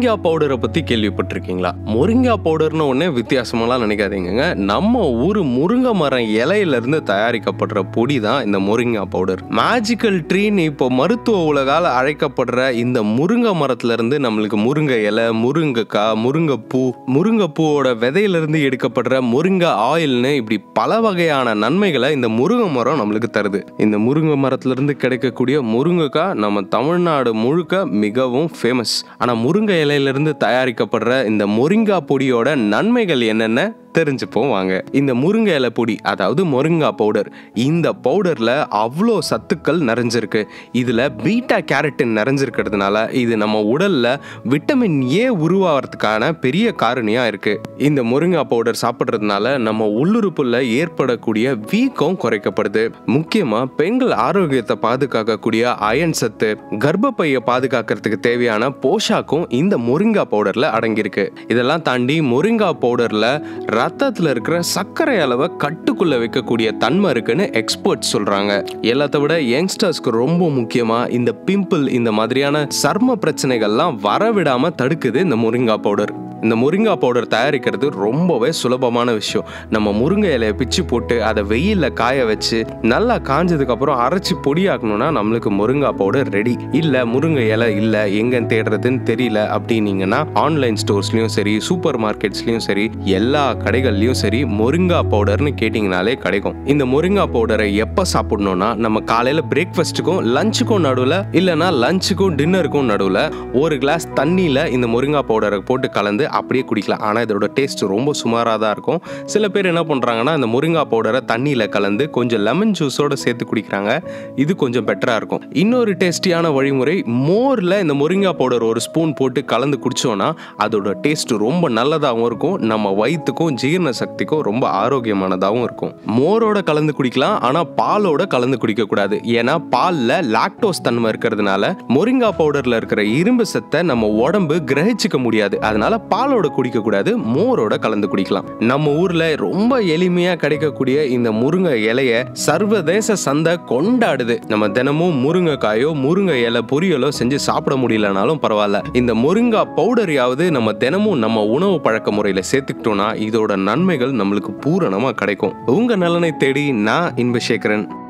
moringa பவுடரை பத்தி கேள்விப்பட்டிருக்கீங்களா மொரிங்கா பவுடர்னு ஒன்னே வித்தியாசமெல்லாம் நினைக்காதீங்க நம்ம ஊர் முருங்கை மரம் இலையில இருந்து தயாரிக்கப்படுற பொடி தான் இந்த மொரிங்கா பவுடர் மேஜிக்கல் ட்ரீன்னு இப்போ மருத்துவ உலகால் அழைக்கப்படுற இந்த முருங்கை மரத்துல இருந்து நம்மளுக்கு முருங்கை இலை முருங்கைக்காய் முருங்கைப்பூ முருங்கைப்பூவோட விதையிலிருந்து எடுக்கப்படுற முருங்கை ஆயில்னு இப்படி பல வகையான நன்மைகளை இந்த முருங்கை மரம் நம்மளுக்கு தருது இந்த முருங்கை மரத்துல இருந்து கிடைக்கக்கூடிய முருங்கைக்காய் நம்ம தமிழ்நாடு முழுக்க மிகவும் ஃபேமஸ் ஆனா முருங்கை இலையிலிருந்து தயாரிக்கப்படுற இந்த முருங்கா பொடியோட நன்மைகள் என்னென்ன தெரிஞ்சுப்போம் வாங்க இந்த முருங்கை இலை பொடி அதாவது முருங்கா பவுடர் இந்த பவுடர்ல அவ்வளோ சத்துக்கள் நிறைஞ்சிருக்கு இதுல பீட்டா கேரட்டின் நிறைஞ்சிருக்கிறதுனால இது நம்ம உடல்ல விட்டமின் ஏ உருவாகிறதுக்கான பெரிய காரணியா இருக்கு இந்த முருங்கா பவுடர் சாப்பிட்றதுனால நம்ம உள்ளுறுப்புல ஏற்படக்கூடிய வீக்கம் குறைக்கப்படுது முக்கியமா பெண்கள் ஆரோக்கியத்தை பாதுகாக்கக்கூடிய அயன் சத்து கர்ப்பப்பையை பாதுகாக்கிறதுக்கு தேவையான போஷாக்கும் இந்த முருங்கா பவுடர்ல அடங்கியிருக்கு இதெல்லாம் தாண்டி முருங்கா பவுடர்ல ரத்தத்துல இருக்கிற சர்க்கரை அளவை கட்டுக்குள்ள வைக்கக்கூடிய தன்மை இருக்குன்னு எக்ஸ்பர்ட் சொல்றாங்க எல்லாத்த விட யங்ஸ்டர்ஸ்க்கு ரொம்ப முக்கியமா இந்த பிம்பிள் இந்த மாதிரியான சர்ம பிரச்சனைகள்லாம் வரவிடாம தடுக்குது இந்த முருங்கா பவுடர் இந்த முருங்கா பவுடர் தயாரிக்கிறது ரொம்பவே சுலபமான விஷயம் நம்ம முருங்கை இலையை பிச்சு போட்டு அதை வெயில்ல காய வச்சு நல்லா காஞ்சதுக்கு அப்புறம் அரைச்சி பொடியாக்கணும்னா நம்மளுக்கு முருங்கா பவுடர் ரெடி இல்ல முருங்கை இலை இல்ல எங்க தேடுறதுன்னு தெரியல அப்படின்னீங்கன்னா ஆன்லைன் ஸ்டோர்ஸ்லயும் சரி சூப்பர் மார்க்கெட்ஸ்லயும் சரி எல்லா கடைகள்லயும் சரி முருங்கா பவுடர்னு கேட்டிங்கனாலே கிடைக்கும் இந்த முருங்கா பவுடரை எப்ப சாப்பிடணும்னா நம்ம காலையில பிரேக்ஃபாஸ்ட்டுக்கும் லஞ்சுக்கும் நடுவில் இல்லைன்னா லஞ்சுக்கும் டின்னருக்கும் நடுவில் ஒரு கிளாஸ் தண்ணியில் இந்த முருங்கா பவுடரை போட்டு கலந்து அப்படியே குடிக்கலாம் ஆனால் இதோட டேஸ்ட் ரொம்ப சுமாராக தான் இருக்கும் சில பேர் என்ன பண்ணுறாங்கன்னா இந்த முருங்கா பவுடரை தண்ணியில் கலந்து கொஞ்சம் லெமன் ஜூஸோட சேர்த்து குடிக்கிறாங்க இது கொஞ்சம் பெட்டராக இருக்கும் இன்னொரு டேஸ்டியான வழிமுறை மோரில் இந்த முருங்கா பவுடர் ஒரு ஸ்பூன் போட்டு கலந்து குடிச்சோன்னா அதோட டேஸ்ட் ரொம்ப நல்லதாகவும் இருக்கும் நம்ம வயிற்றுக்கும் ஜீரண சக்திக்கும் ரொம்ப ஆரோக்கியமானதாகவும் இருக்கும் மோரோட கலந்து குடிக்கலாம் ஆனால் பாலோட கலந்து குடிக்கக்கூடாது ஏன்னா பாலில் லாக்டோஸ் தன்மை இருக்கிறதுனால முருங்கா பவுடரில் இருக்கிற இரும்பு சத்தை நம்ம உடம்பு கிரகிச்சிக்க முடியாது அதனால பாலோட குடிக்கக்கூடாது மோரோட கலந்து குடிக்கலாம் நம்ம ஊர்ல ரொம்ப எளிமையா கிடைக்கக்கூடிய இந்த முருங்கை இலைய சர்வதேச சந்தை கொண்டாடுது நம்ம தினமும் முருங்கைக்காயோ முருங்கை இலை பொரியலோ செஞ்சு சாப்பிட முடியலனாலும் பரவாயில்ல இந்த முருங்கா பவுடரையாவது நம்ம தினமும் நம்ம உணவு பழக்க முறையில சேர்த்துக்கிட்டோம்னா இதோட நன்மைகள் நம்மளுக்கு பூரணமா கிடைக்கும் உங்க நலனை தேடி நான் இன்பசேகரன்